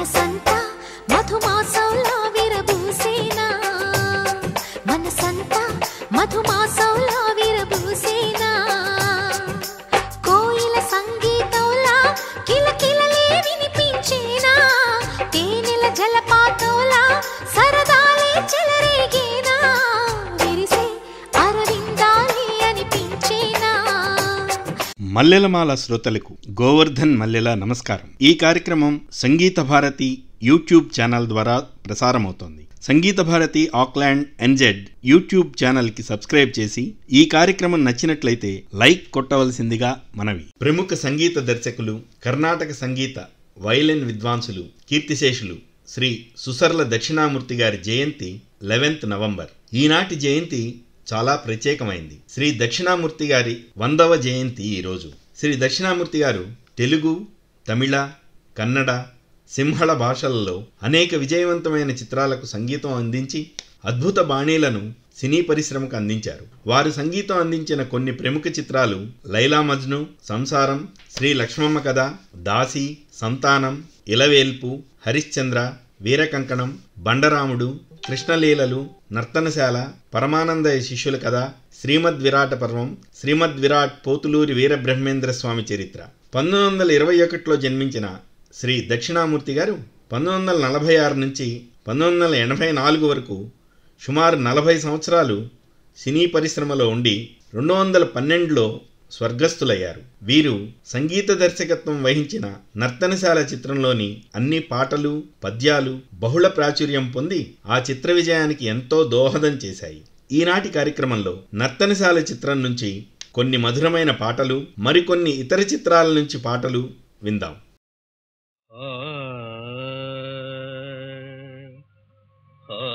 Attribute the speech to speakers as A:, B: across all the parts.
A: మనసంతా మధుమాసంలా విరబూసేనా మనసంతా మధుమాసంలా విరబూసేనా కోయిల సంగీతంలా కిలకిలలే వినిపించేనా తేనెల జలపాతంలా సరదాలే చెలరేగేనా విరిసే అరవిందాలే అనిపించేనా
B: మల్లెలమాల శ్రోతలకు గోవర్ధన్ మల్లెల నమస్కారం ఈ కార్యక్రమం సంగీత భారతి యూట్యూబ్ ఛానల్ ద్వారా ప్రసారమవుతోంది Sangeetha Bharathi Auckland NZ YouTube ఛానల్కి సబ్స్క్రైబ్ చేసి ఈ కార్యక్రమం నచ్చినట్లయితే లైక్ కొట్టవలసిందిగా మనవి ప్రముఖ సంగీత దర్శకులు కర్ణాటక సంగీత వైలిన్ విద్వాంసులు కీర్తిశేషులు శ్రీ సుసర్ల దక్షిణామూర్తి గారి జయంతి లెవెన్త్ నవంబర్ ఈనాటి జయంతి చాలా ప్రత్యేకమైంది శ్రీ దక్షిణామూర్తి గారి వందవ జయంతి ఈరోజు శ్రీ దక్షిణామూర్తి గారు తెలుగు తమిళ కన్నడ సింహళ భాషలలో అనేక విజయవంతమైన చిత్రాలకు సంగీతం అందించి అద్భుత బాణీలను సినీ పరిశ్రమకు అందించారు వారు సంగీతం అందించిన కొన్ని ప్రముఖ చిత్రాలు లైలా మజ్ను సంసారం శ్రీ లక్ష్మమ్మ కథ దాసి సంతానం ఇలవేల్పు హరిశ్చంద్ర వీరకంకణం బండరాముడు కృష్ణలీలలు నర్తనశాల పరమానంద శిష్యుల కథ శ్రీమద్ విరాట పర్వం శ్రీమద్ విరాట్ పోతులూరి వీరబ్రహ్మేంద్ర స్వామి చరిత్ర పంతొమ్మిది వందల ఇరవై ఒకటిలో జన్మించిన శ్రీ దక్షిణామూర్తి గారు పంతొమ్మిది వందల నలభై ఆరు నుంచి పంతొమ్మిది వందల ఎనభై నాలుగు వరకు సుమారు నలభై సంవత్సరాలు సినీ పరిశ్రమలో ఉండి రెండు వందల పన్నెండులో స్వర్గస్థులయ్యారు వీరు సంగీత దర్శకత్వం వహించిన నర్తనశాల చిత్రంలోని అన్ని పాటలు పద్యాలు బహుళ ప్రాచుర్యం పొంది ఆ చిత్ర విజయానికి ఎంతో దోహదం చేశాయి ఈనాటి కార్యక్రమంలో నర్తనశాల చిత్రం నుంచి కొన్ని మధురమైన పాటలు మరికొన్ని ఇతర చిత్రాల నుంచి పాటలు విందాం
C: ఆ ఆ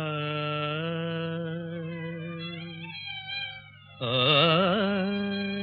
C: ఆ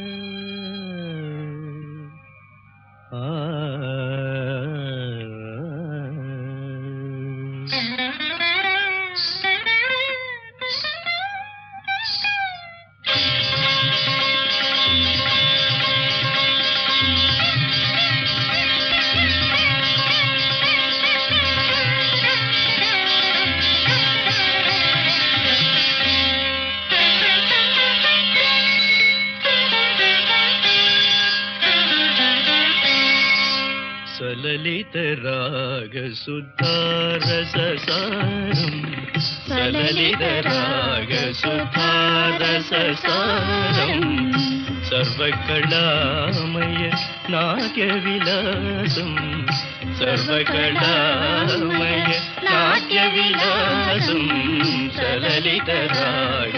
C: సలలిత రాగ సుధారసారం సలలిత రాగ సుధారసారం సర్వకళామయ నాట్య విలాసం సర్వకళామయ నాట్య విలాసం సలలిత రాగ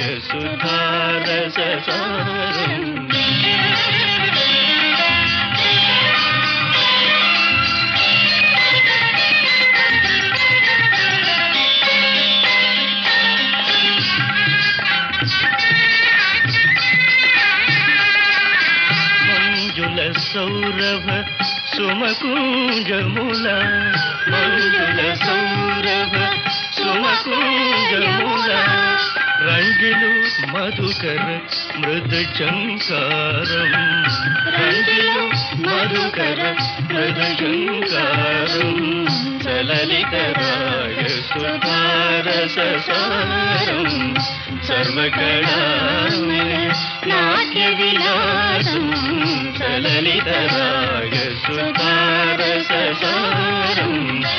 C: సుధారసారం మంజుల సౌరభ సుమకుంజముల మంజుల సౌరభ సుమకుంజముల రంగిలు మధుకర మృదు చంకారం రంగిలు మధుకర మృదు చంకారం చలలిత రాగ సుధారసారం సర్వకళామయ నాట్య విలాసం చలలిత రాగ సుధారసారం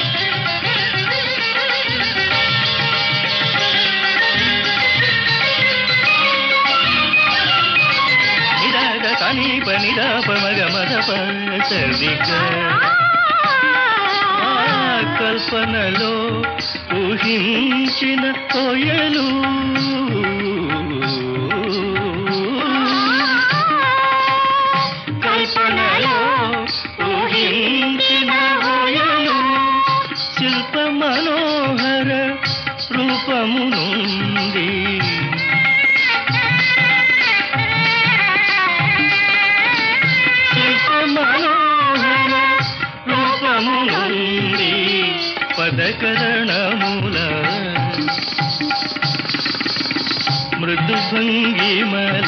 C: నిరాగ కనీప నిరాప మగ మద సరిగ ఆ కల్పనలో ఊహించిన కోయలు కల్పనలో ఊహించిన కోయలు శిల్ప మనోహర రూపము నుండి శిల్ప మనోహర రూపము నుండి పదకరణముల మృదు భంగిమల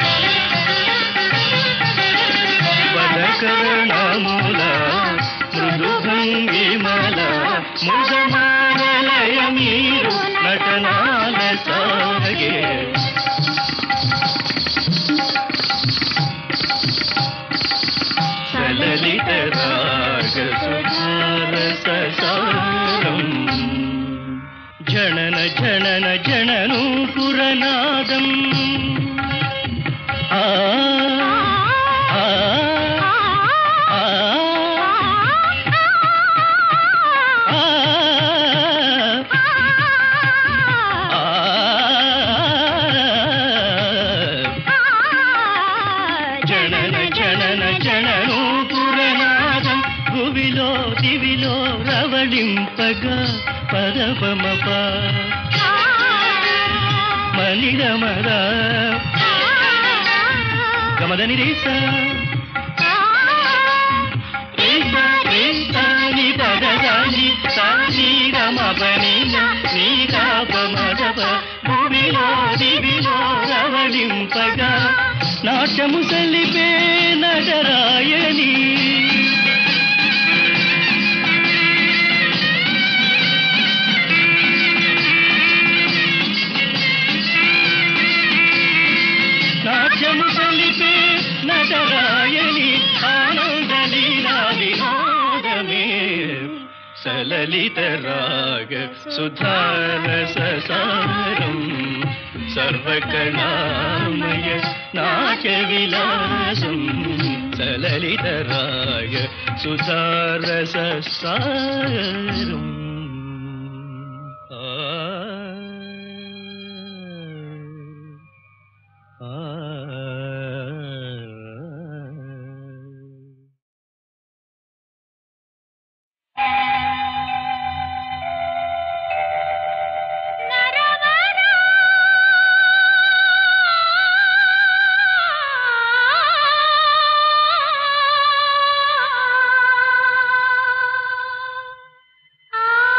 C: పదకరణముల మృదు మృదుభంగిమల ముదమారలయ మీరు నటనాల సాగే సలలిత రాగ సుధారస సారం జనన జనన జనను పురనాదం ఆ ఆ ఆ జనన జనన జనను పురనాదం భువిలో దివిలో రవళింపగా పదపమప మనిరమర గమదని రేస రేస రేస ని పదదాని సాని రమపని నీ కాపమదప భూమిలో దివిలో రవళింపగా నాట్యము సలిపే నటరాయని నాట్యము సలిపే నటరాయని ఆనంద లీలా వినోదమే సలలిత రాగ సుధారస సారం సర్వకళామయ నాట్య విలాసం సలలిత రాగ సుధారస సారం ఆ
A: ఆ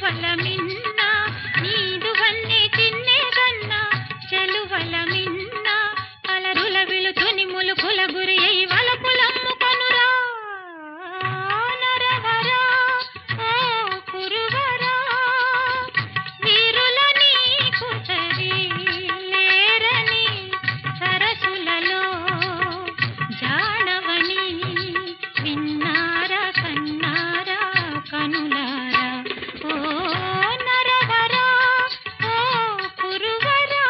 D: చెలువల మిన్న నీదు వన్నే చిన్నే గన్న చెలువల మిన్న అలరుల విలుతుని ములుకుల గురి అయి వలపులమ్ము కొనురా నరవరా ఓ కురువరా వీరుల నీకు సరి లేరని సరసులలో జాడవని విన్నారా కన్నారా కనులారా ఓ నరవరా ఓ కురువరా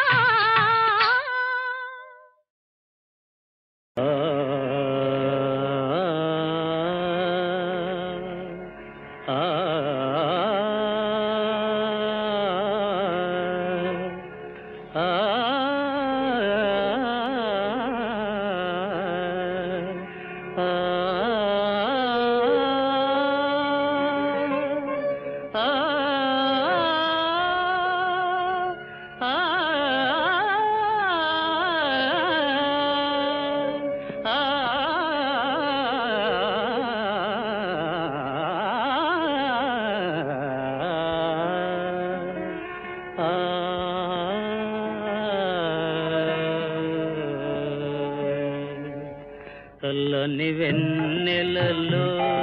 C: చల్లని వెన్నెలలో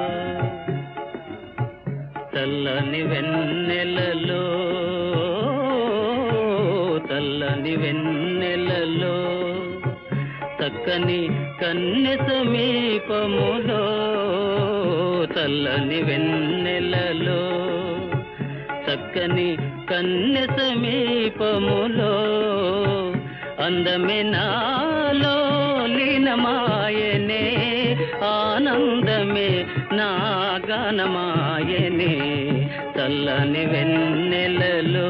C: చల్లని వెన్నెలలో చల్లని వెన్నెలలో చక్కని కన్నె సమీపములో చల్లని వెన్నెలలో చక్కని కన్నె సమీపములో అందమే నాలో లీనమాయనే ఆనందమే నా గానమాయనే చల్లని వెన్నెలలో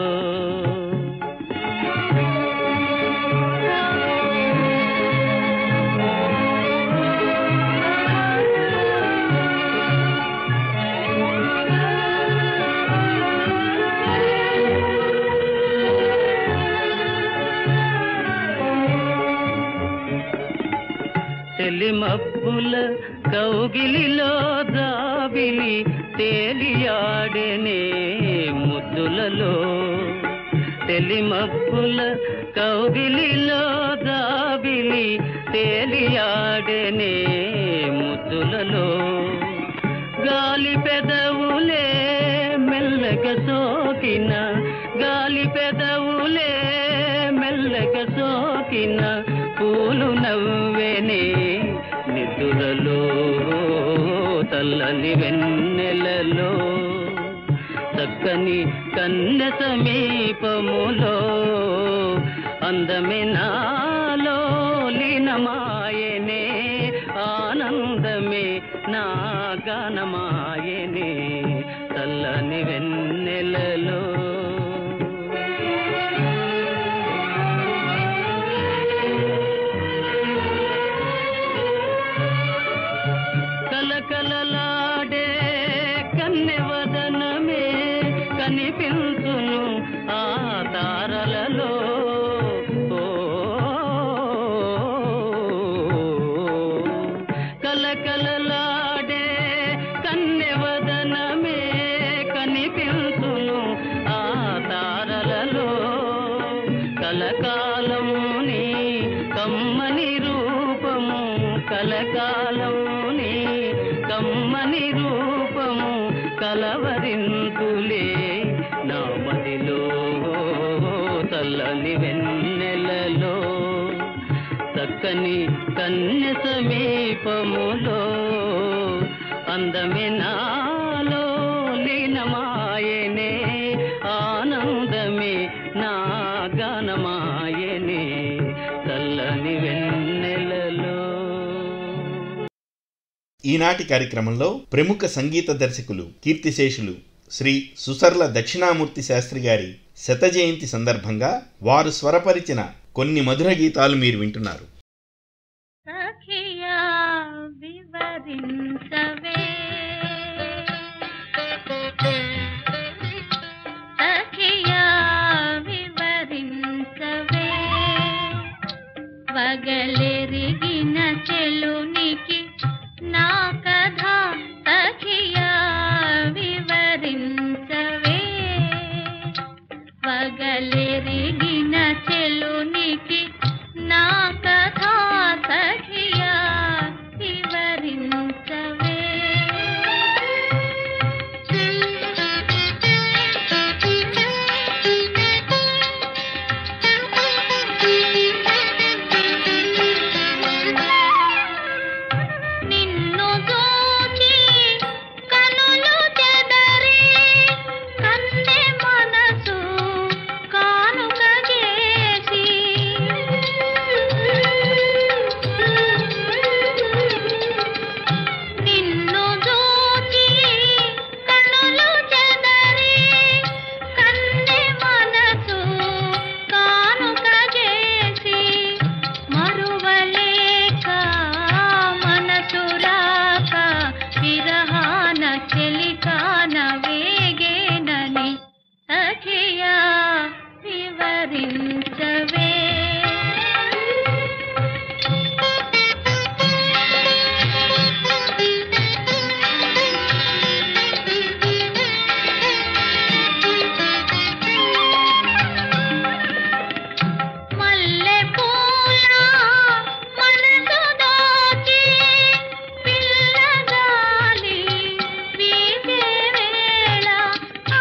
C: తెలిమబ్బుల కౌగిలిలో దాబిలి తేలియాడెనే ముద్దులలో తెలిమబ్బుల కౌగిలిలో దాబిలి తేలియాడెనే ముద్దులలో గాలి పెదవులే మెల్లగా సోకిన గాలి పెదవులే మెల్లగా సోకిన పూలు నవ్వెనే నిద్దులలో తల్లని వెన్నెలలో చక్కని కన్నె సమీపములో అందమే నాలో లీనమాయనే ఆనందమే నా గానమాయనే చల్లని వెన్నెలలో కలకలలాడే కన్నెవదనమే కనిపించును ఆ తారలలో ఓ, కలకలలాడే కన్నెవదనమే కనిపించును ఆ తారలలో కలకాలముని కమ్మని రూపము కలకాలముని కమ్మని రూపము కలవరింతులే నా మదిలో తల్లని వెన్నెలలో చక్కని కన్య సమీపములో అందమే నాలో లీనమాయనే ఆనందమే నా గానమాయనే చల్లని వెన్నెలలో
B: ఈనాటి కార్యక్రమంలో ప్రముఖ సంగీత దర్శకులు కీర్తిశేషులు శ్రీ సుసర్ల దక్షిణామూర్తి శాస్త్రి గారి శత జయంతి సందర్భంగా వారు స్వరపరిచిన కొన్ని మధుర గీతాలు మీరు వింటున్నారు
D: సఖియా వివరించవే సఖియా వివరించవే వగలెరిగిన చెలునికి నా కథ సఖియా వివరించవే పగలెరిగిన చెలునికి నా కథ సఖియా వివరించవే నిన్ను చూచి కనులు చెదరి కన్నె మనసు కానుక చేసి నిన్ను చూచి కనులు చెదరి కన్నె మనసు కానుక చేసి మరువలేక మనసు రాక విరహాన చెలికాన వేగేనని సఖియా వివరించవే మల్లె పూల మనసు దోచి పిల్లగాలి వీచే వేళ ఆ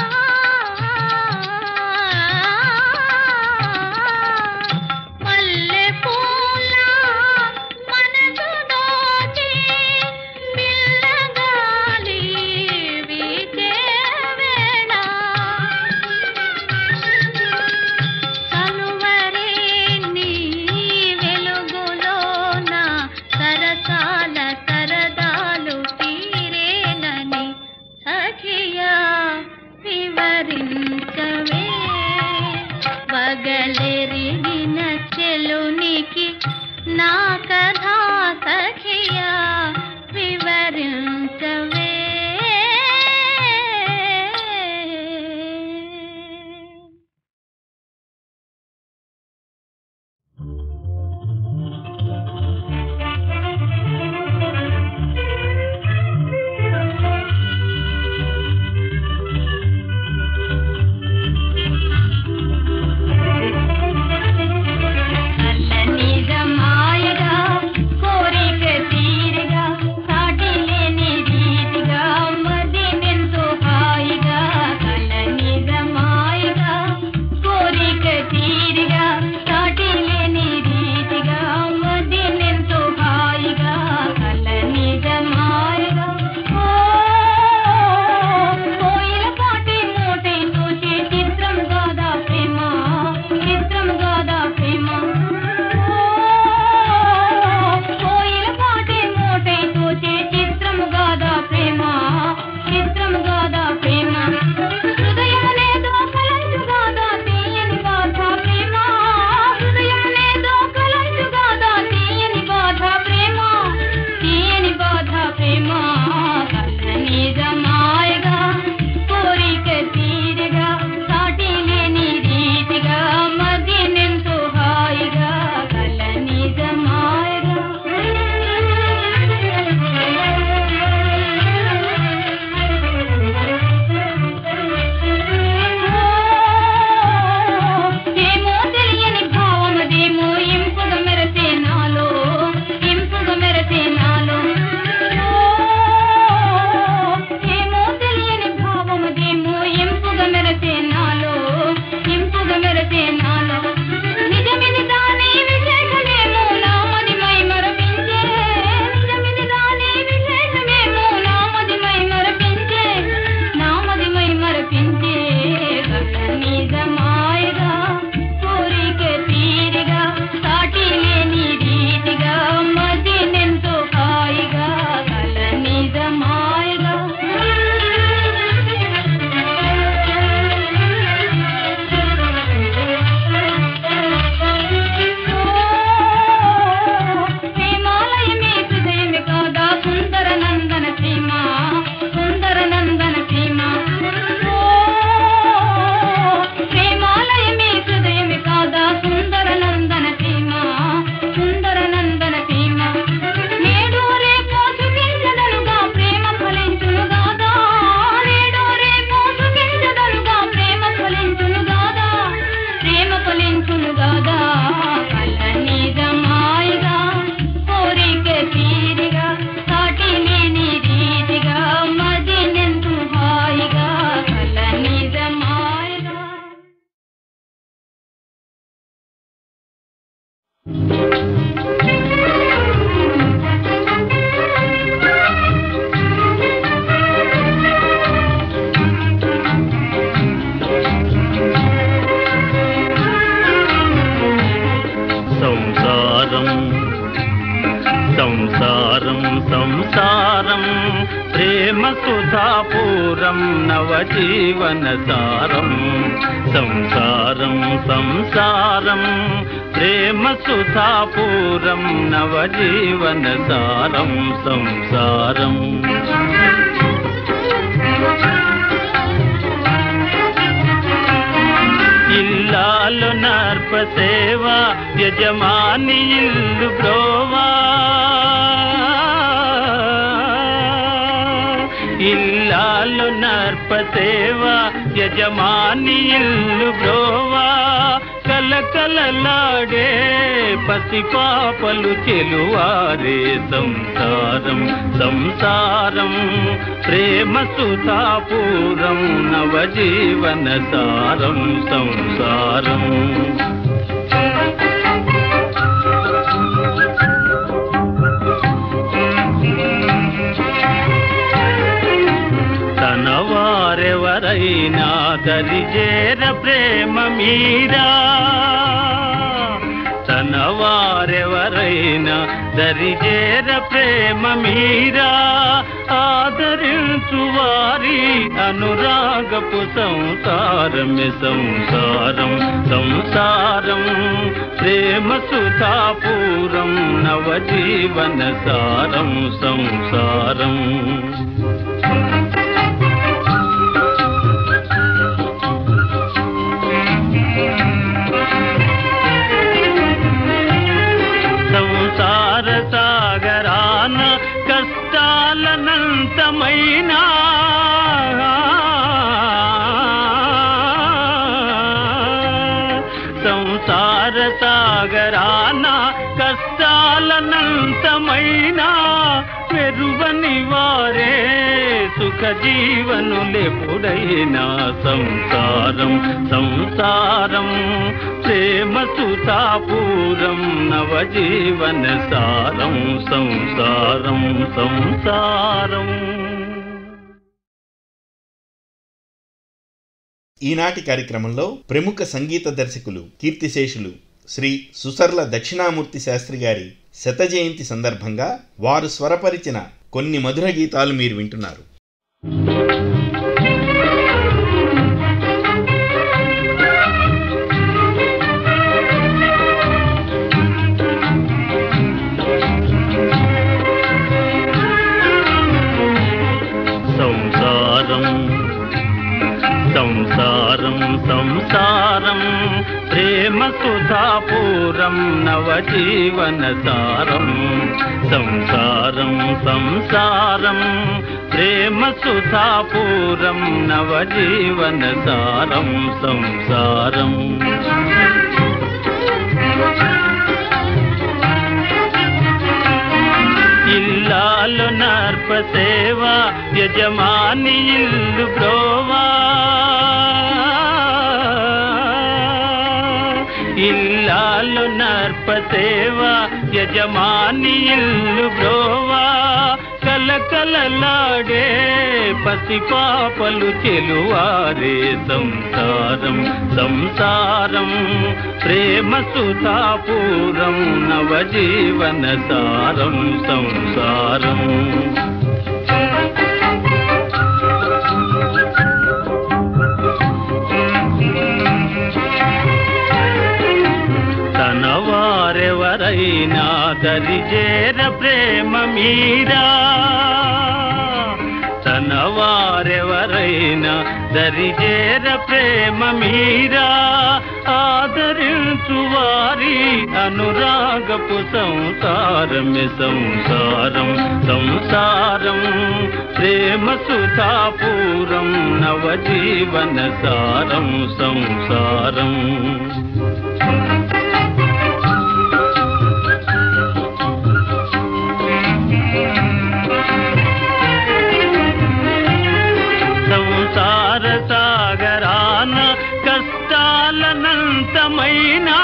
D: మల్లె పూల మనసు దోచి పిల్లగాలి వీచే వేళ కలువరే నీ వెలుగులోన సరసాల సరదాలు తీరేనని సఖియా వివరించవే పగలెరిగిన చెలునికి నా కథ సఖియా వివరించవే
E: అల్లనిగా మాయగా
C: సుధాపూరం నవజీవన సారం సంసారం సంసారం ప్రేమ సుధాపూరం నవజీవన సారం సంసారం ఇల్లాలు నర్ప సేవ యజమాని ఇల్లు బ్రోవా ఇల్లాలు నర్ప సేవ యజమాని ఇల్లు బ్రోవా కలకలలాడే పసిపాపలు చెలువారే సంసారం సంసారం ప్రేమ సుతాపూరం నవజీవన సారం సంసారం తన వారెవరైనా దరిజేర ప్రేమ మీరా తన వారెవరైనా దరిజేర ప్రేమ మీరా ఆదరించు వారి అనురాగపు సంసారమే సంసారం సంసారం ప్రేమ సుధాపూరం నవజీవన సారం సంసారం సంసార సాగరాన కష్టాలనంతమైనా సంసార సాగరాన కష్టాలనంతమైనా మెరువని వారే సుఖ జీవనులెప్పుడైనా సంసారం సంసారం ప్రేమ సుతాపూరం నవజీవన సారం సంసారం సంసారం
B: ఈనాటి కార్యక్రమంలో ప్రముఖ సంగీత దర్శకులు కీర్తిశేషులు శ్రీ సుసర్ల దక్షిణామూర్తి శాస్త్రి గారి శత జయంతి సందర్భంగా వారు స్వరపరిచిన కొన్ని మధుర గీతాలు మీరు వింటున్నారు
C: సంసారం సంసారం సంసారం ప్రేమ సుధాపూరం నవజీవన సారం సంసారం సంసారం ప్రేమ సుధాపూరం నవజీవన సారం సంసారం ఇల్లాలు నర్ప సేవ యజమాని ఇల్లు బ్రోవా ఇల్లాలు నర్ప సేవ యజమాని ఇల్లు బ్రోవా కలకలలాడే పసిపాపలు చెలువారే సంసారం సంసారం ప్రేమ సుతాపూరం నవజీవన సారం సంసారం తన వారెవరైనా దరిజేర ప్రేమ మీరా తన వారెవరైనా దరిజేర ప్రేమ మీరా ఆదరించు వారి అనురాగపు సంసారమే సంసారం సంసారం ప్రేమ సుధాపూరం నవజీవన సారం సంసారం సంసార సాగరాన కష్టాలనంతమైనా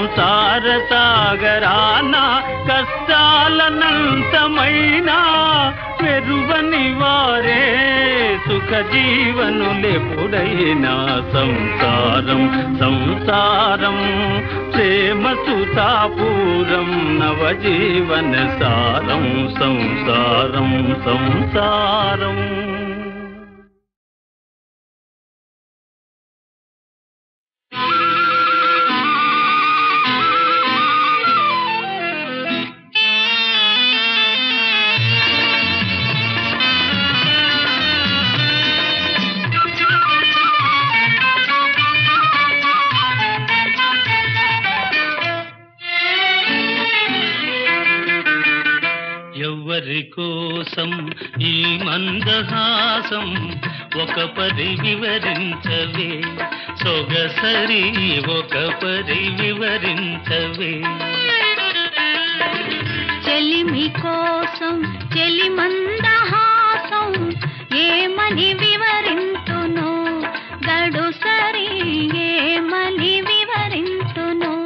C: సంసార సాగరాన కష్టాలనంతమైనా వెరువని వారే సుఖ జీవనులెప్పుడైనా సంసారం సంసారం ప్రేమ సుతాపూరం నవజీవన సారం సంసారం సంసారం ఎవ్వరి కోసం ఈ మందహాసం ఒక పరి వివరించవే సొగసరి ఒక పరి వివరించవే
D: చెలిమి కోసం చెలి మందహాసం ఏమని వివరింతును గడు సరి ఏమని వివరింతును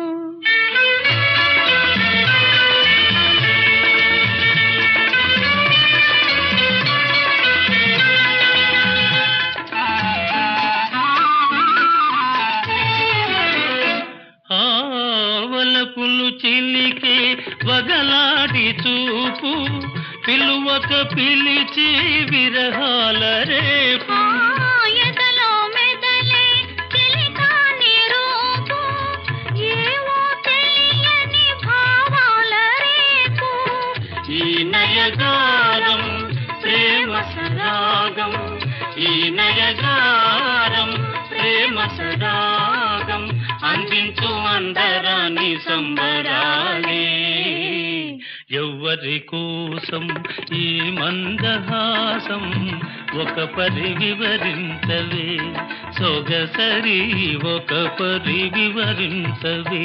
C: ఆవలపులు చిలికే వగలాడి చూపు పిలువక పిలిచి విరహాల రేపు
D: ఆ ఎదలో మెదలే చెలికాని రూపు ఏవో తెలియని భావాల రేపు
C: ఈ నయగారం ప్రేమ సరాగం ఈ నయగారం ప్రేమ సరాగం అందించు అందరాని సంబరాలే ఎవ్వరి కోసం ఈ మందహాసం ఒక పరి వివరించవే సొగసరి ఒక పరి వివరించవే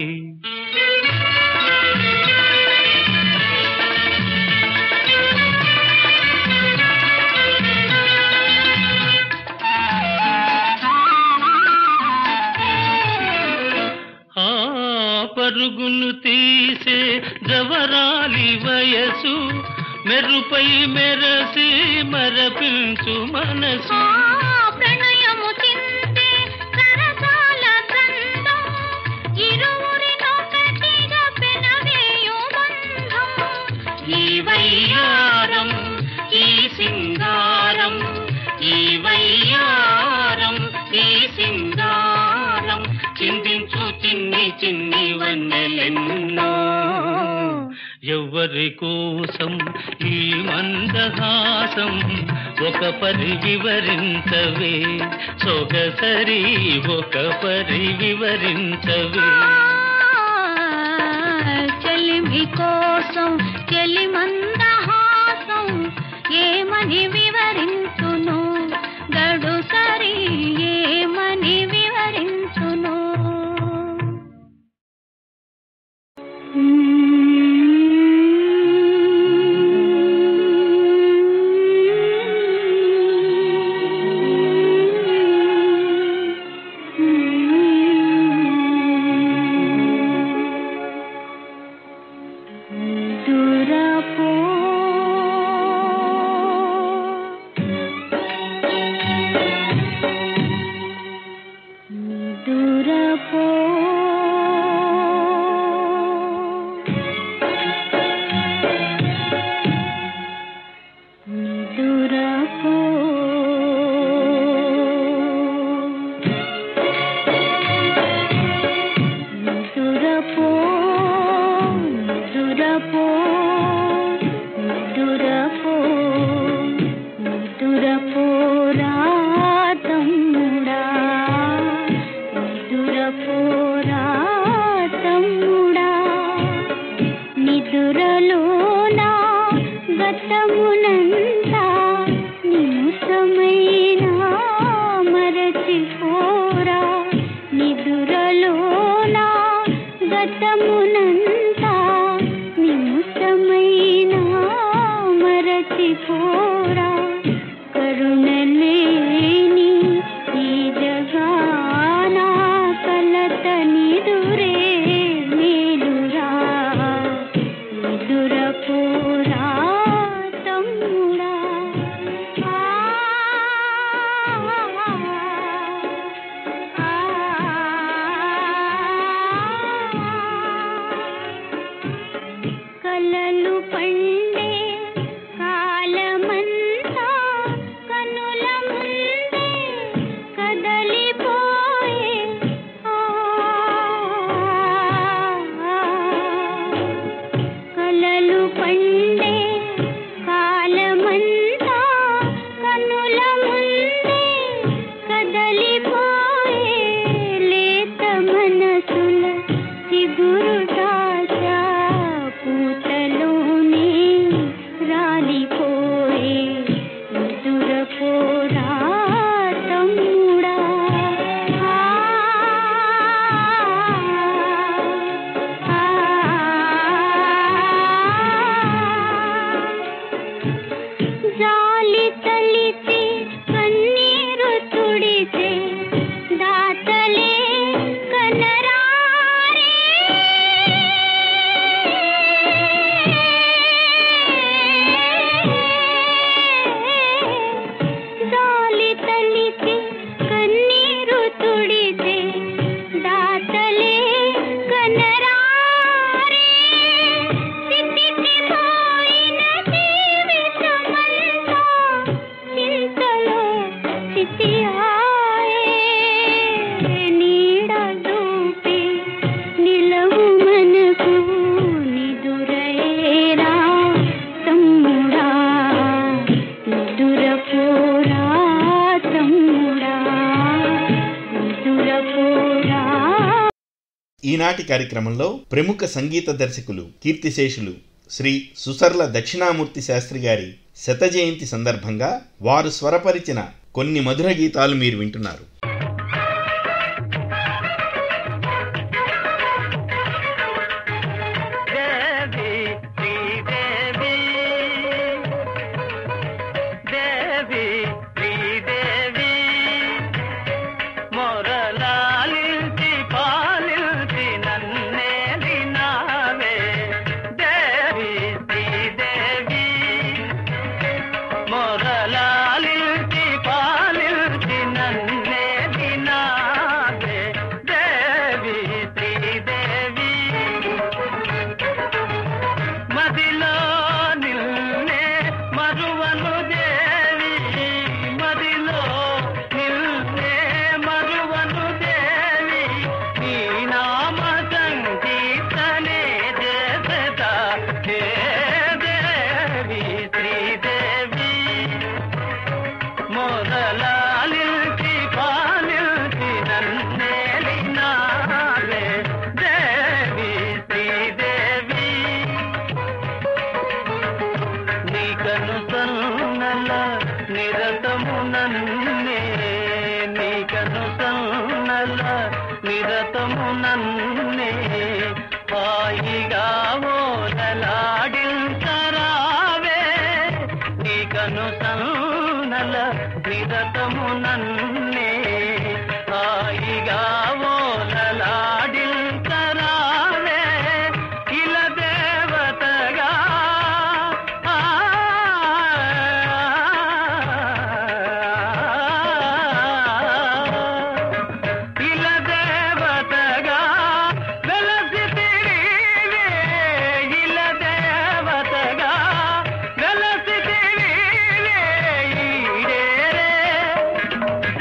C: ఆ పరుగులు తీసే జవరాలి వయసు మెరుపై మెరసి మరపించు మనసు
D: ఆ ప్రణయము చిందే సరసాల గంధం ఇరువురినొకటిగా పెనవేయు బంధం
C: ఈ వయ్యారం ఈ సింగారం ఈ వయ్యారం ఈ సింగారం చిందించు చిన్ని చిన్ని వన్నెలెన్నో ఎవ్వరి కోసం ఈ మందహాసం ఒక పరి వివరించవే సొగసరి ఒక పరి వివరించవే
D: చెలిమి కోసం చెలి మందహాసం ఏమని వివరించును గడు సరి ఏమని వివరించును దురపో దురపో దురపో దురపో దురపో దురపో దురపో రాతమ్ముడా దురపో రాతమ్ముడా నిదురలోనా గతమునంతా నిముసమైనా మరచిపోరా నిదురలోనా గతమునంతా నిముసమైనా మరచిపోరా కరుణలేని ఈ జగాన కలత నిదురే మేలురా నిదురపోరా తమ్ముడా
B: ఈనాటి కార్యక్రమంలో ప్రముఖ సంగీత దర్శకులు కీర్తిశేషులు శ్రీ సుసర్ల దక్షిణామూర్తి శాస్త్రి గారి శత జయంతి సందర్భంగా వారు స్వరపరిచిన కొన్ని మధుర గీతాలు మీరు వింటున్నారు
C: దేవి శ్రీదేవి దేవి శ్రీదేవి మొరలాలించి పాలించి నన్నేలి నావే దేవి శ్రీదేవి మొరలాలించి పాలించి నన్నేలి నావే దేవి శ్రీదేవి మదిలో నిల్నే మరువను దేవి మదిలో నిల్నే మరువను దేవి నీ నామ సంగీతనే చేసత హే దేవి శ్రీదేవి మొదలాలించి పాలించి నన్నేలి నావే దేవి శ్రీదేవి నీకను సన్నల నిరతము నన్నే నీకను సన్నల నిరతము నన్నే హాయిగా ఓదలాడించరావే నీకను సన్నల నిరతము నన్నే హాయిగా ఓదలాడించరావే ఇల దేవతగా ఆ, ఇల దేవతగా వెలసి తిరిగే ఇల దేవతగా వెలసి తిరిగే ఈడేరే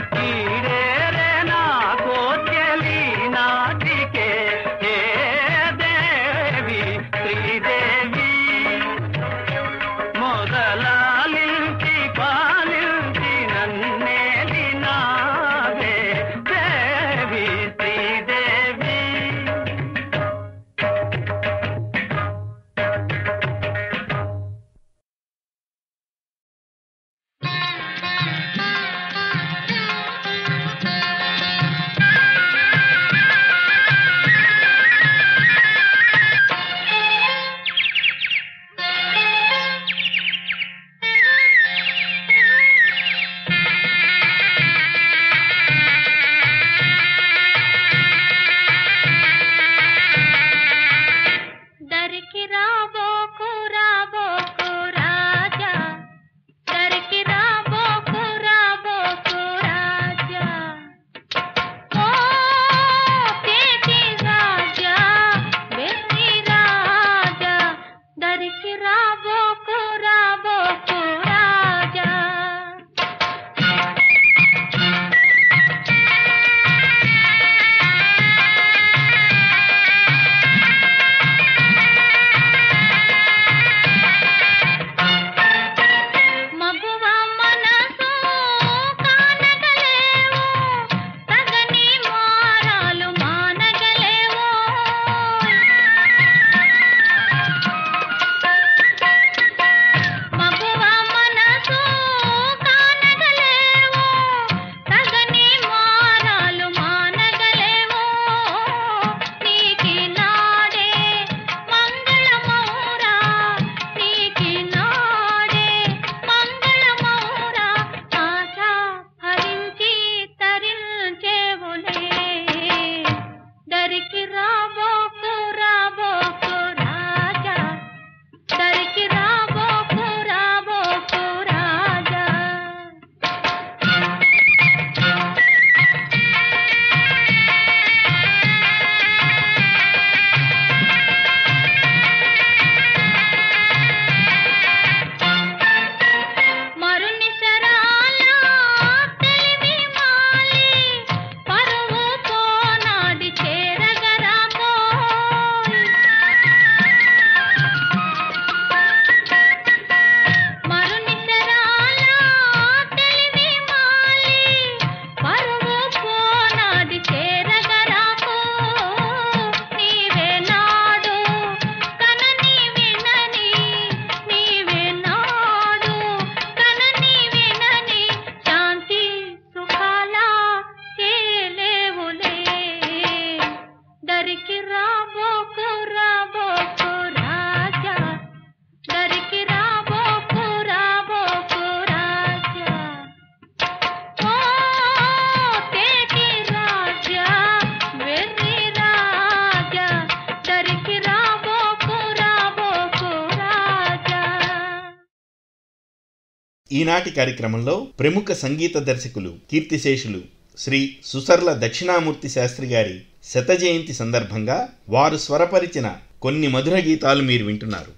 B: ఈనాటి కార్యక్రమంలో ప్రముఖ సంగీత దర్శకులు కీర్తిశేషులు శ్రీ సుసర్ల దక్షిణామూర్తి శాస్త్రి గారి శత జయంతి సందర్భంగా వారు స్వరపరిచిన కొన్ని మధుర గీతాలు మీరు వింటున్నారు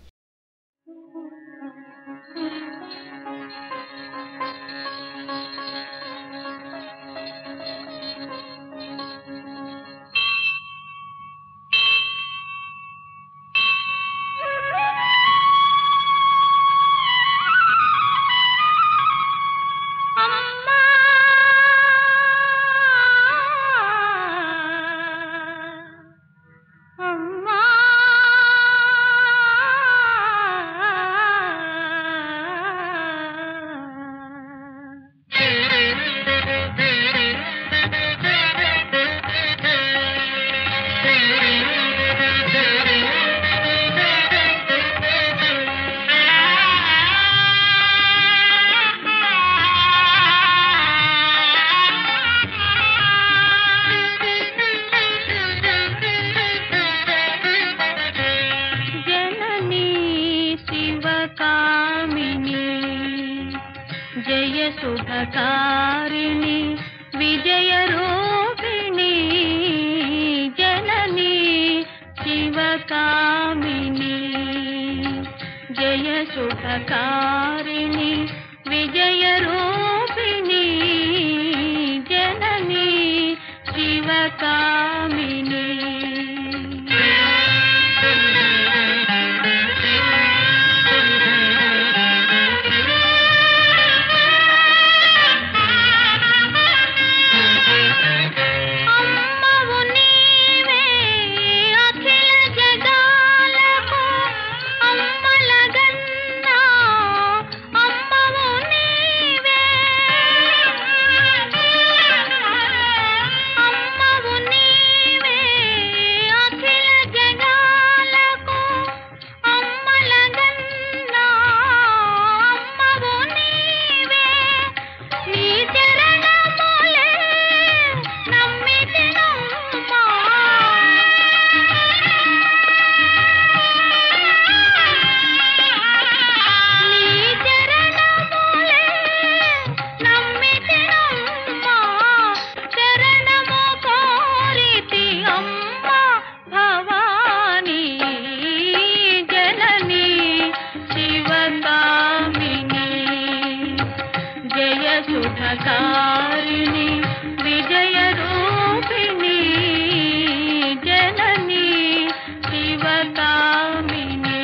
D: అమ్మా అమ్మా జననీ శివకామిని జయ శుభకారిణి విజయ రూపిణి జననీ శివకామిని జయ శుభకారిణి విజయ రూపిణి జననీ శివకామిని అమ్మవు నీవే అఖిల జగాలకు అమ్మలగన్నా అమ్మవు నీవే అమ్మవు నీవే అఖిల జగాలకు అమ్మలగన్నా అమ్మవు నీవే నీ చరణములే నమ్మితినమ్మా నీ చరణములే నమ్మితినమ్మా చరణము కోరితి అమ్మా భవానీ జననీ శివకామిని జయ శుభకారిణి విజయ రూపిణి జననీ శివకామిని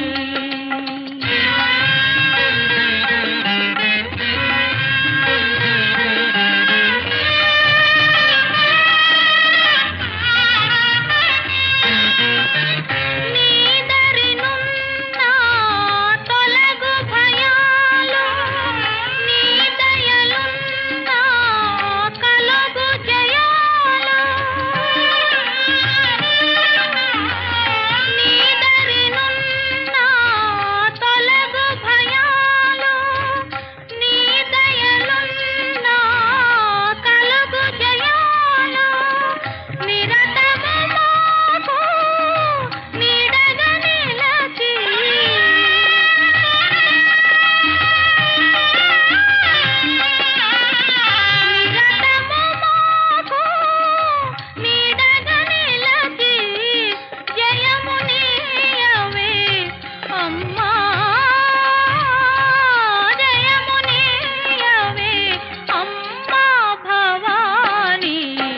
D: నీదరినున్న తొలగు భయాలు నీ దయలున్న కలుగు జయాలు నీదరినున్న తొలగు భయాలు నీ దయలున్న కలుగు జయాలు నిరతము మాకు నీడగా నిలచి నిరతము మాకు నీడగా నిలచి జయము నీయవే అమ్మా జయము నీయవే అమ్మా భవానీ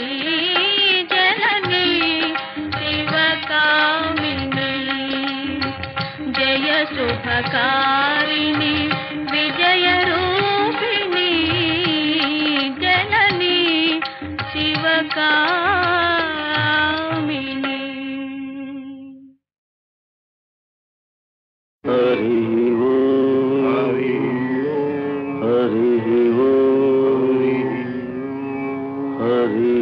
D: జననీ శివకామిని జయ శుభకారిణి విజయ రూపిణి జననీ శివకామిని
C: హరి ఓం హరి ఓం హరి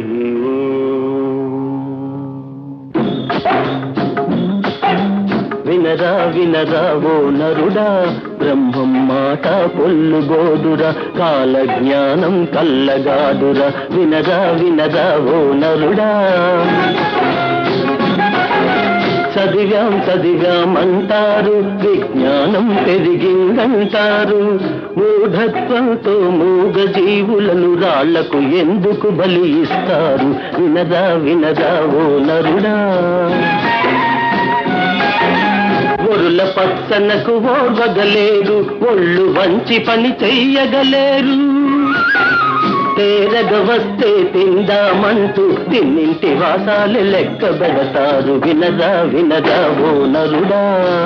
C: వినరా వినరా ఓ నరుడా బ్రహ్మం మాట పొల్లుగోదురా కాల జ్ఞానం కల్లగాదురా వినరా వినరా ఓ నరుడా చదివాం చదివామంటారు విజ్ఞానం పెరిగిందంటారు మూఢత్వంతో మూగ జీవులను రాళ్లకు ఎందుకు బలి ఇస్తారు వినదా వినదా ఓ నరుడా ఒరుల పచ్చనకు ఓర్వగలేరు ఒళ్ళు వంచి పని చెయ్యగలేరు తేరగ వస్తే తిందామంటూ తిన్నింటి వాసాలు లెక్క పెడతారు వినదా వినదా ఓ నరుడా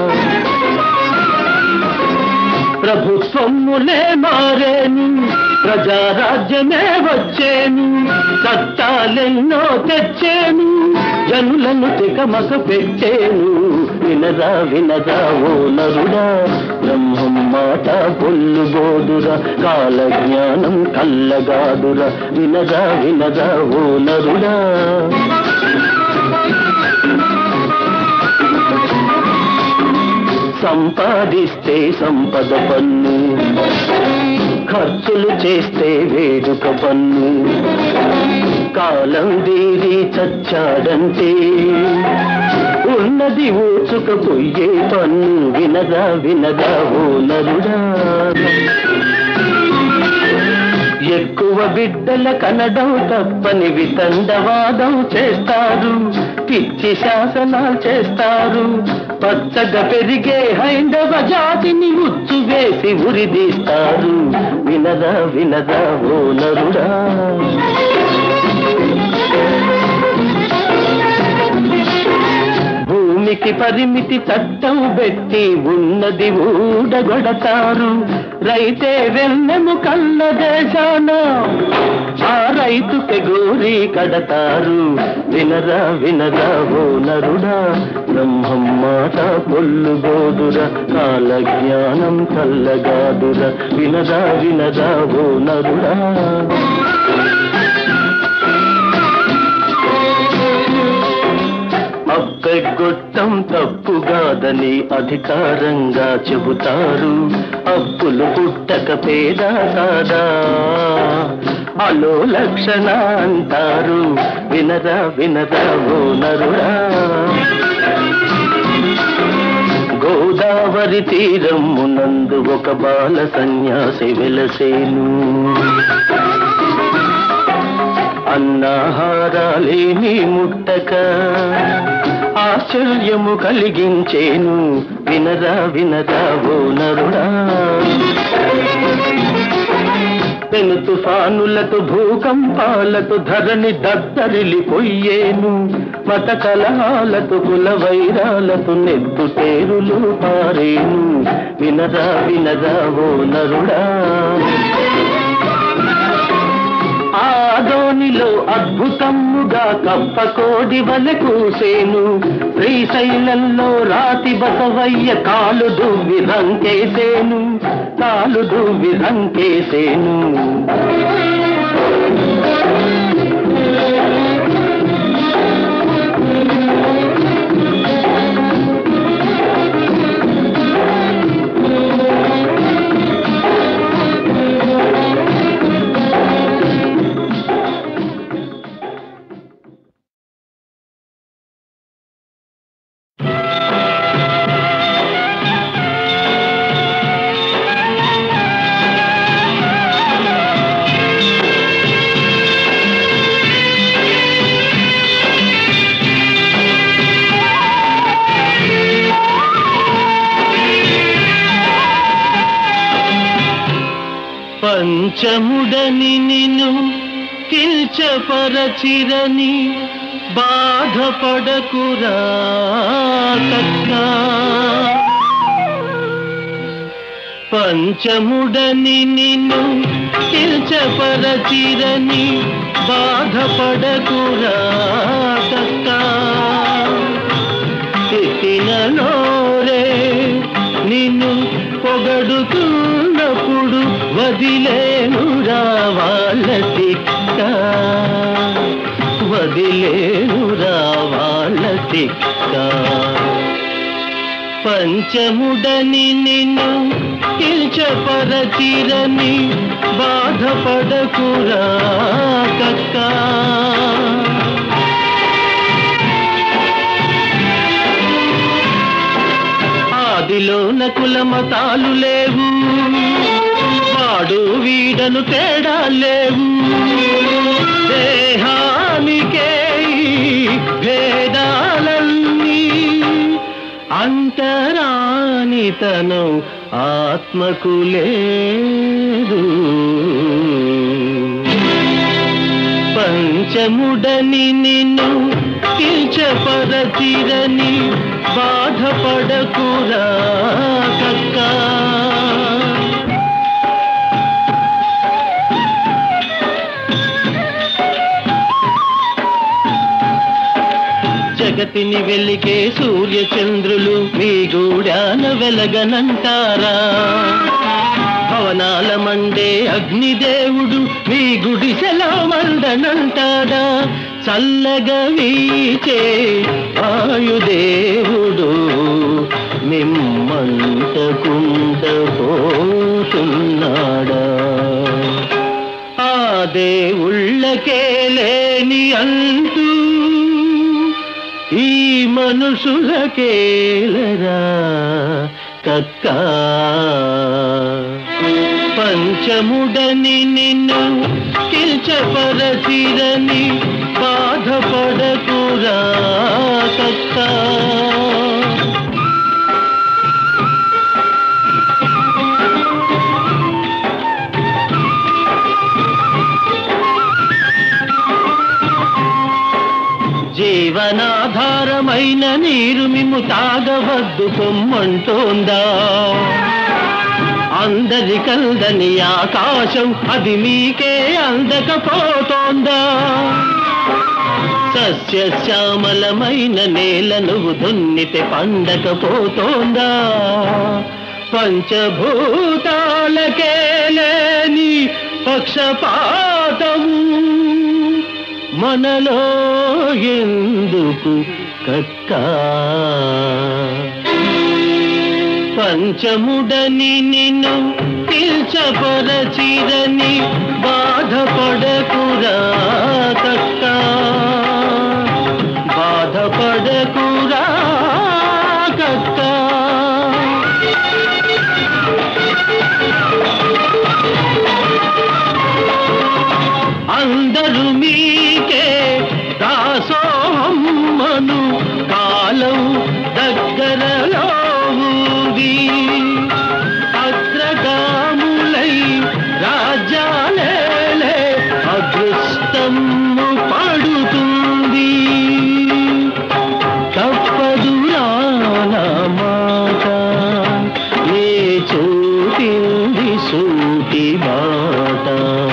C: ప్రభుత్వములే మారేను ప్రజారాజ్యమే వచ్చేను చట్టాలెన్నో తెచ్చేను జనులను తికమక పెట్టేను వినదా వినదా ఓ నరుడా బ్రహ్మం మాట పొల్లు బోదురా కాల జ్ఞానం కల్లగాదురా వినదా వినదా ఓ నరుడా సంపాదిస్తే సంపద పన్ను ఖర్చులు చేస్తే వేడుక పన్ను కాలం దీరి చచ్చాడంటే ఉన్నది ఊచుకపోయే పన్ను వినదా వినదా ఓ నరుడా ఎక్కువ బిడ్డల కనడం తప్పని వితండవాదం చేస్తారు పిచ్చి శాసనాలు చేస్తారు పచ్చగా పెరిగే హైందవ జాతిని ఉచ్చు వేసి ఉరిదీస్తారు వినదా వినదా ఓ నరుడా భూమికి పరిమితి చట్టం పెట్టి ఉన్నది ఊడగొడతారు రైతే వెన్నెము కళ్ళ దేశాన ఆ రైతుకి గోరి కడతారు వినరా వినరా ఓ నరుడా బ్రహ్మం మాట పొల్లు బోదురా కాల జ్ఞానం కల్లగాదురా వినరా వినరా ఓ నరుడా అప్పెగొట్టం తప్పుగాదని అధికారంగా చెబుతారు అప్పులు పుట్టక పేద కాదా అలో లక్షణ అంటారు వినరా వినరా ఓ నరుడా గోదావరి తీరమునందు ఒక బాల సన్యాసి వెలసేను అన్నాహారాలేమి ముట్టక ఆశ్చర్యము కలిగించేను వినరా వినరా ఓ నరుడా పెను తుఫానులతో భూకంపాలతో ధరణి దద్దరిల్లిపోయేను మత కలహాలతో కుల వైరాలతో నెత్తు తేరులు పారేను వినరా వినరా ఓ నరుడా ఆదోనిలో అద్భుతముగా కప్పకోడి వలె కూసేను శ్రీశైలంలో రాతి బసవయ్య కాలు దువ్వి రంకేసేను కాలు దువ్వి రంకేసేను పంచముడని నిన్ను కిల్చపరచిరని బాధపడకురా కక్కా పంచముడని నిన్ను కిల్చపరచిరని బాధపడకురా కక్కా ఎత్తిన నోరే నిన్ను పొగడుతున్నప్పుడు వదిలేనురా వాళ్ళ తిక్క వదిలేనురా వాళ్ళ తిక్క పంచముడని నిన్ను కిల్చపరచిరని బాధపడకురా కక్కా మట్టిలోన కుల మతాలు లేవు వాడు వీడను తేడా లేవు దేహానికే ఈ భేదాలన్నీ అంతరానితనం ఆత్మకు లేదు పంచముడని నిన్ను కిల్చపరచిరని బాధపడకురా కక్కా జగతిని వెలిగే సూర్య చంద్రులు మీ గూడాన వెలగనంటారా భవనాల మండే అగ్నిదేవుడు మీ గుడిసెలో మండనంటాడా చల్లగా వీచే ఆయుదేవుడు మిమ్మంతకుండపోతున్నాడా ఆ దేవుళ్ళకే లేని అంటూ ఈ మనుషులకేలరా కక్క పంచముడని నిన్ను కిల్చపరచిరని బాధపడకురా కక్క జీవనాధారమైన నీరు మిమ్ము తాగవద్దు పొమ్మంటోందా అందరి కందని ఆకాశం అది మీకే అందకపోతోందా సస్యశ్యామలమైన నేల నువ్వు దున్నితే పండకపోతోందా పంచభూతాలకే లేని పక్షపాతము మనలో ఎందుకు కక్క పంచముడని నిన్ను పిల్చపరచిరని బాధపడకురా కక్క బాధపడకురా కక్క అందరూ మీకే దాసోహమ్మను కాలం దగ్గరలో ఊది అగ్రగాములై రాజ్యాలేలే అదృష్టము పడుతుంది తప్పదు రానా మాట ఏ చూపింది సూటి బాట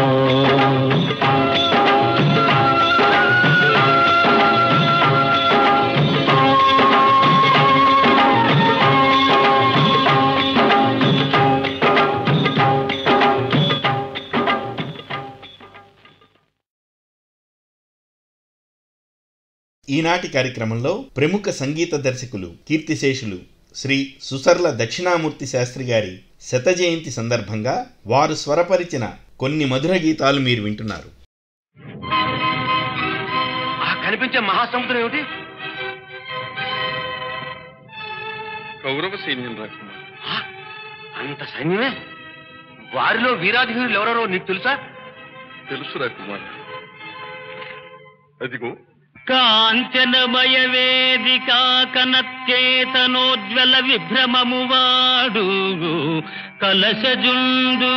B: ఈనాటి కార్యక్రమంలో ప్రముఖ సంగీత దర్శకులు కీర్తిశేషులు శ్రీ సుసర్ల దక్షిణామూర్తి శాస్త్రి గారి శత జయంతి సందర్భంగా వారు స్వరపరిచిన కొన్ని మధుర గీతాలు మీరు వింటున్నారు
E: ఆ కనిపించే మహాసముద్రం ఏమిటి
F: కౌరవ సైన్యం రాకుమార్
E: ఆ, అంత సైన్యమే వారిలో వీరాధివీరులు ఎవరెవరో నీకు తెలుసా
F: తెలుసు రాకుమార్ అదిగో
C: కాంచనమయ వేదిక కనత్యేతనోజ్వల విభ్రమము వాడు కలశజుండు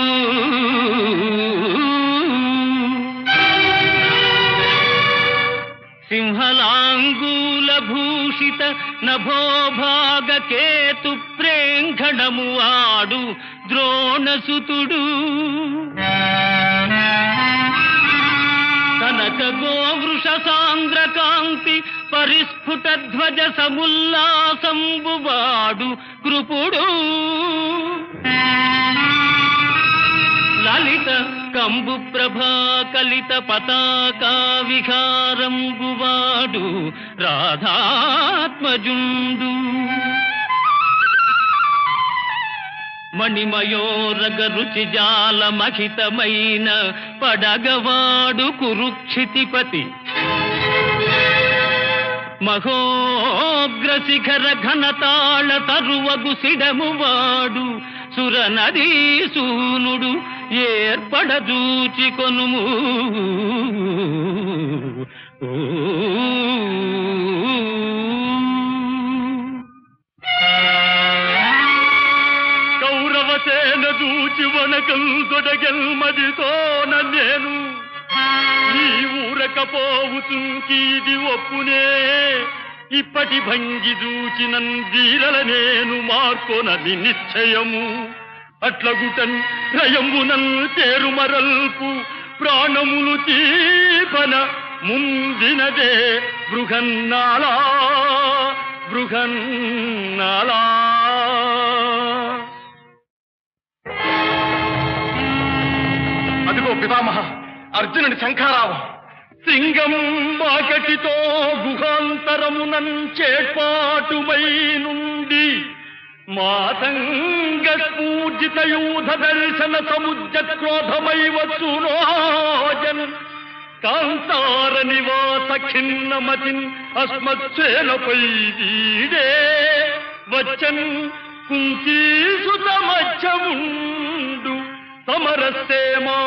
C: సింహలాంగూల భూషిత నభోభాగ కేతు ప్రేంఘణము ఆడు ద్రోణసుతుడు కనక గోవృష సాంద్ర కాంతి పరిస్ఫుట ధ్వజ సముల్లాసంబువాడు కృపుడు లలిత కంబు ప్రభా కలిత పతాకా విహారంబువాడు రాధాత్మజుండు మణిమయోరగ రుచి జాల మహితమైన పడగవాడు కురుక్షితిపతి మహోగ్రశిఖర ఘనతాళ తరువగు సిడమువాడు సుర నదీ సూనుడు ఏర్పడదూచి కొనుము కౌరవసేన దూచి వనకం తొడగెల్మదితోన నేను ఈ ఊరకపోవుతుంకీది ఒప్పునే ఇప్పటి భంగి దూచినన్ వీరల నేను మార్కొనది నిశ్చయము అట్లగుటన్ రయమునన్ తేరుమరల్పు ప్రాణములు తీపన ముందినదే బృహన్నాళా బృహన్నాళా
F: అదిగో పితామహ అర్జునుడి శంఖారావం
C: సింగం వాకటితో గుహాంతరమునం చేపాటుమై నుండి మాతంగ పూజిత యూధ దర్శన సముద్ర క్రోధమై వచ్చునోజన్ కాంతార నివాస ఖిన్నమతిన్ అస్మత్సేనపై వీడే వచ్చన్ కుంతీసుత మధ్యముండు సమరస్తే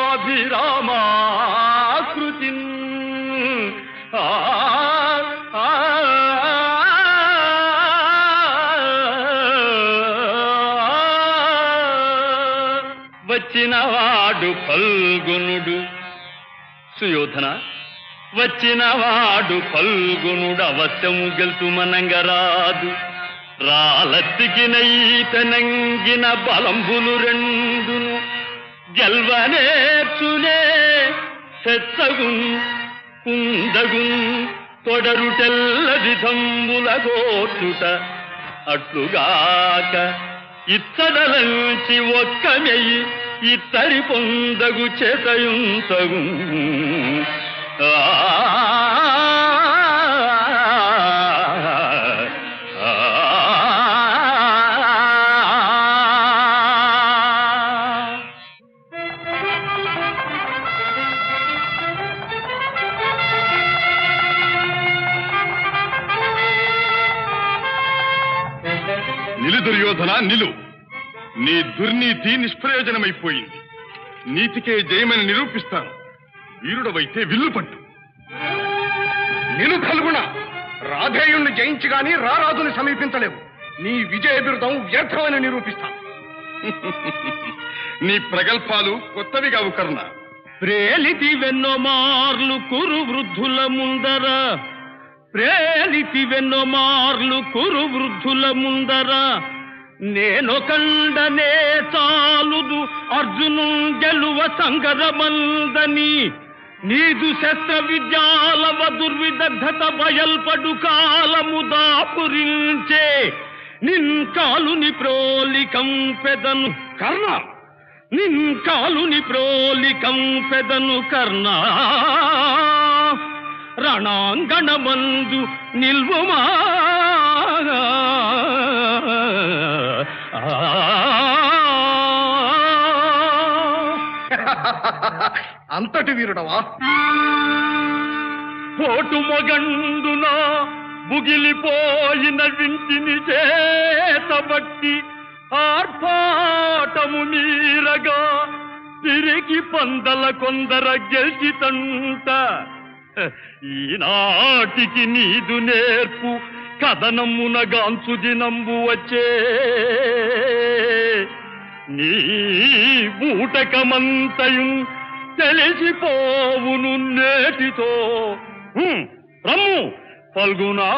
C: మాభిరామాకృతి ఆ ఆ, వచ్చినవాడు పల్గునుడు సుయోధన వచ్చినవాడు పల్గునుడు అవశ్యము గెలుతుమనంగరాదు రాలత్తికినైతనంగిన బలంబులు రెండును గెల్వనేర్చునే సెచ్చగున్ కుందగున్ తొడరుటెల్లది దంబుల గోచుట అట్లుగాక ఇత్తడలంచి ఒక్క మెయ్యి ఇత్తడి పొందగు చేతయుంతగు ఆ
F: నిలు దుర్యోధన నిలు నీ దుర్నీతి నిష్ప్రయోజనమైపోయింది నీతికే జయమని నిరూపిస్తాను వీరుడవైతే విల్లు పట్టు
G: నిలు కల్గుణ రాధేయుణ్ణి జయించి గాని రారాజుని సమీపించలేవు నీ విజయ బిరుదం వ్యర్థమని నిరూపిస్తాను
F: నీ ప్రగల్భాలు కొత్తవి కావు కర్ణ
C: ప్రేలితి వెన్నో మార్లు కురు వృద్ధుల ముందర ప్రేలితి వెన్నో మార్లు కురు వృద్ధుల ముందర నేను కండనే చాలుదు అర్జును గెలువ సంగరమందని నీదు శస్త్ర విద్యాలవ దుర్విదగ్ధత బయల్పడు కాలము దాపురించే నిన్ కాలుని ప్రోలికం పెదను కర్ణ నిన్ కాలుని ప్రోలికం పెదను కర్ణ రణాంగణమందు నిల్వుమా
G: అంతటి వీరుడవా
C: కోటు మొగండున బుగిలిపోయిన వింటిని చేతబట్టి ఆర్భాటము మీరగా తిరిగి పందల కొందర గెలిచితంట ఈనాటికి నీదు నేర్పు కథనమున గాంచు దినంబు వచ్చే నీ బూటకమంతయు తెలిసిపోవును నేటితో హ్మ్, రమ్ము ఫల్గునా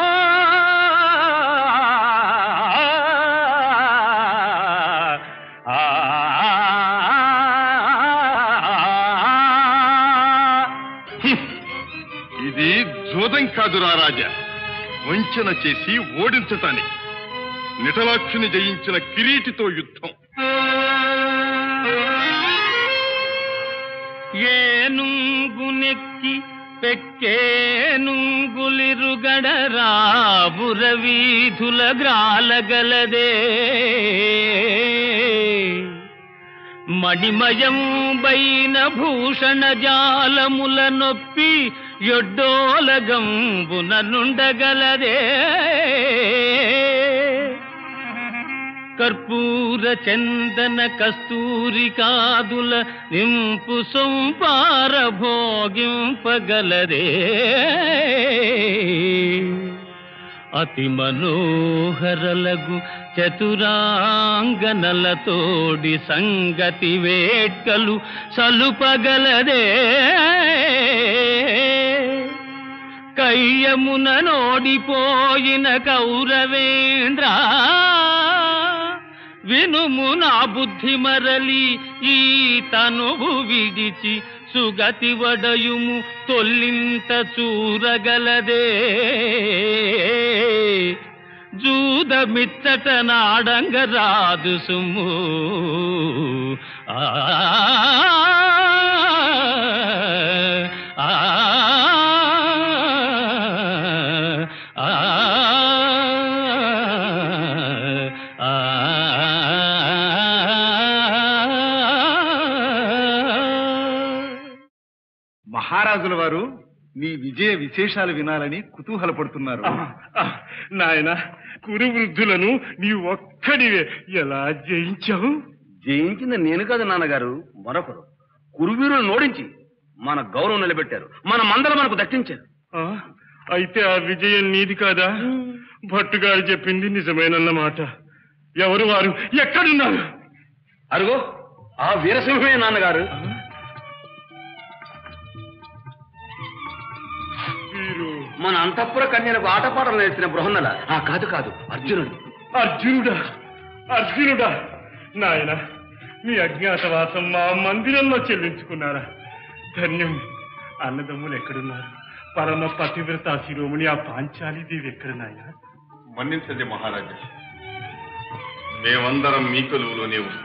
F: ఇది జోదం కాదురా రాజా వంచన చేసి ఓడించటానికి నిటలాక్షుని జయించిన కిరీటితో యుద్ధం
C: ఏనుంగునెక్కి పెక్కేనుంగులిరుగడ రాబుర వీధుల గ్రాలగలదే
H: మణిమయం బైన భూషణ జాలముల నొప్పి ఎడ్డోలగంబున నుండగలదే కర్పూర చందన కస్తూరి కాదుల నింపు సొంపార భోగింపగలదే అతి మనోహరలగు చతురాంగనలతోడి సంగతి వేట్కలు సలుపగలదే కయ్యమున నోడిపోయిన కౌరవేంద్ర వినుము నా బుద్ధి మరలి ఈ తనువు విడిచి సుగతి వడయుము తొల్లింత చూరగలదే జూదమిచ్చట నాడంగ రాదు సుమ్ము ఆ ఆ
G: మహారాజుల వారు మీ విజయ విశేషాలు వినాలని కుతూహలపడుతున్నారు
F: నాయన కురు వృద్ధులను నీ ఒక్కడివే ఎలా జయించావు
E: జయించింది నేను కాదు నాన్నగారు మరొకరు కురువీరులు నోడించి మన గౌరవం నిలబెట్టారు మన మందలు మనకు దక్కించారు
F: ఆ, అయితే ఆ విజయం నీది కాదా భట్టుగారు చెప్పింది నిజమేనన్నమాట ఎవరు వారు ఎక్కడున్నారు
E: అరుగో ఆ వీరసింహమే నాన్నగారు
F: వీరు
E: మన అంతఃపుర కన్యలకు ఆటపాటలు నేర్చిన బృహన్నల ఆ కాదు కాదు అర్జునుడు
F: అర్జునుడా అర్జునుడా నాయన మీ అజ్ఞాతవాసం మా మందిరంలో చెల్లించుకున్నారా ధన్యం అన్నదమ్ములు ఎక్కడున్నారు పరమ పతివ్రత శిరోమణి ఆ పాంచాలి దేవి ఎక్కడ నాయన
I: మన్నించండి మహారాజా మేమందరం మీ కొలువులోనే ఉన్నాం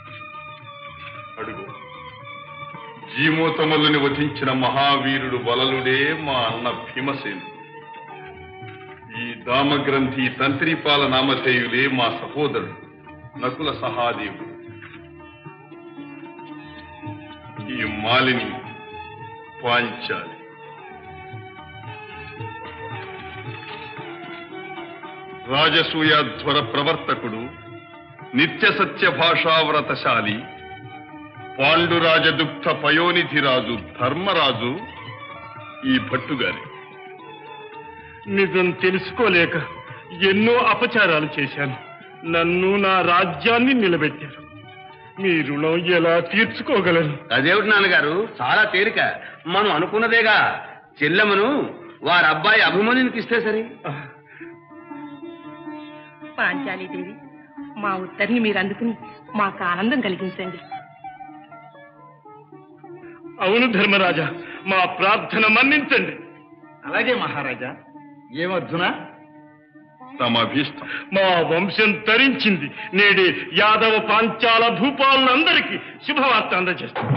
I: అడుగు జీమోతములని వధించిన మహావీరుడు బలలుడే మా అన్న భీమసేనుడు ఈ దామగ్రంథి తంత్రిపాల నామధేయులే మా సహోదరుడు నకుల సహాదేవుడు ఈ మాలిని పాంచాలి రాజసూయాధ్వర ప్రవర్తకుడు నిత్య సత్య భాషావ్రతశాలి పాండురాజదుగ్ధ పయోనిధిరాజు ధర్మరాజు ఈ భట్టుగారి
F: నిజం తెలుసుకోలేక ఎన్నో అపచారాలు చేశాను నన్ను నా రాజ్యాన్ని నిలబెట్టారు మీ రుణం ఎలా తీర్చుకోగలను
E: అదేమిటి నాన్నగారు చాలా తేలిక మనం అనుకున్నదేగా చెల్లెమను వారి అబ్బాయి అభిమన్యునికి ఇస్తే సరి
J: పాంచాలీదేవి మా ఉత్తర్ని మీరు అందుకుని మాకు ఆనందం కలిగించండి
F: అవును ధర్మరాజా మా ప్రార్థన మన్నించండి
G: అలాగే మహారాజా ఏమర్జునా
I: తమ అభీష్టం
F: మా వంశం తరించింది నేడే యాదవ పాంచాల భూపాలందరికీ శుభవార్త అందజేస్తాం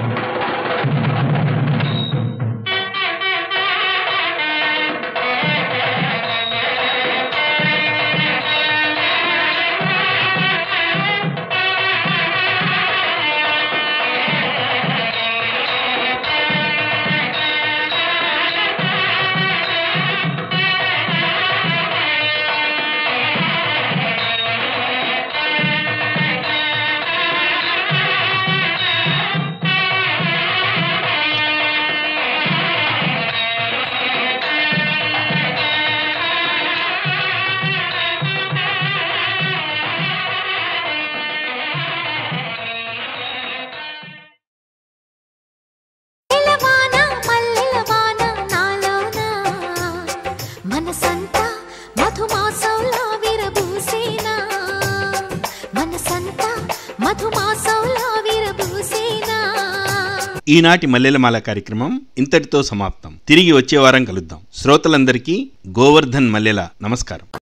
A: మల్లెలవాన మల్లెలవాన నాలోన మనసంతా మధుమాసంలా విరబూసేనా మనసంతా మధుమాసంలా విరబూసేనా
B: ఈనాటి మల్లెలమాల కార్యక్రమం ఇంతటితో సమాప్తం తిరిగి వచ్చే వారం కలుద్దాం శ్రోతలందరికీ గోవర్ధన్ మల్లెల నమస్కారం